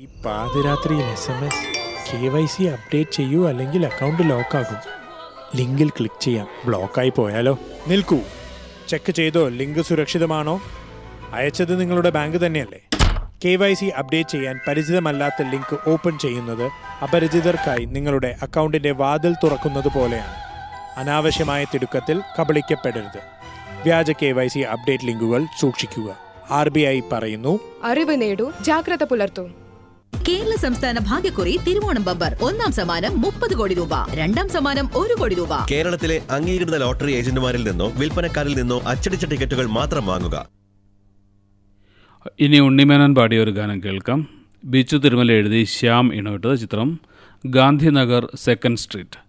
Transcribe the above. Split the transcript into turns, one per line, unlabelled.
പാതിരാത്രിയിൽ S M S K Y C update ചെയ്യൂ അല്ലെങ്കിൽ അക്കൗണ്ട് ലോക്കാകും ലിങ്കിൽ ക്ലിക്ക് ചെയ്യാം ബ്ലോക്കായി പോയാലോ നിൽക്കൂ ചെക്ക് ചെയ്തോ ലിങ്ക് സുരക്ഷിതമാണോ അയച്ചത് നിങ്ങളുടെ ബാങ്ക് തന്നെയല്ലേ കെ വൈ സി അപ്ഡേറ്റ് ചെയ്യാൻ പരിചിതമല്ലാത്ത ലിങ്ക് ഓപ്പൺ ചെയ്യുന്നത് അപരിചിതർക്കായി നിങ്ങളുടെ അക്കൗണ്ടിന്റെ വാതിൽ തുറക്കുന്നത് പോലെയാണ് അനാവശ്യമായ തിടുക്കത്തിൽ കബളിക്കപ്പെടരുത് വ്യാജ കെ വൈ സി അപ്ഡേറ്റ് ലിങ്കുകൾ സൂക്ഷിക്കുക ആർ ബി ഐ പറയുന്നു
അറിവ് നേടൂ ജാഗ്രത പുലർത്തൂ
കേരള സംസ്ഥാന ഭാഗ്യക്കുറി തിരുവോണം ബമ്പർ ഒന്നാം സമ്മാനം മുപ്പത് കോടി രൂപ രണ്ടാം സമ്മാനം ഒരു കോടി രൂപ
കേരളത്തിലെ അംഗീകൃത ലോട്ടറി ഏജന്റുമാരിൽ നിന്നോ വിൽപ്പനക്കാരിൽ നിന്നോ അച്ചടിച്ച ടിക്കറ്റുകൾ മാത്രം വാങ്ങുക
ഇനി ഉണ്ണിമേനോൻ പാടിയ ഒരു ഗാനം കേൾക്കാം ബിച്ചു തിരുമല എഴുതി ശ്യാം ഇണവിട്ടത് ചിത്രം ഗാന്ധിനഗർ സെക്കൻഡ് സ്ട്രീറ്റ്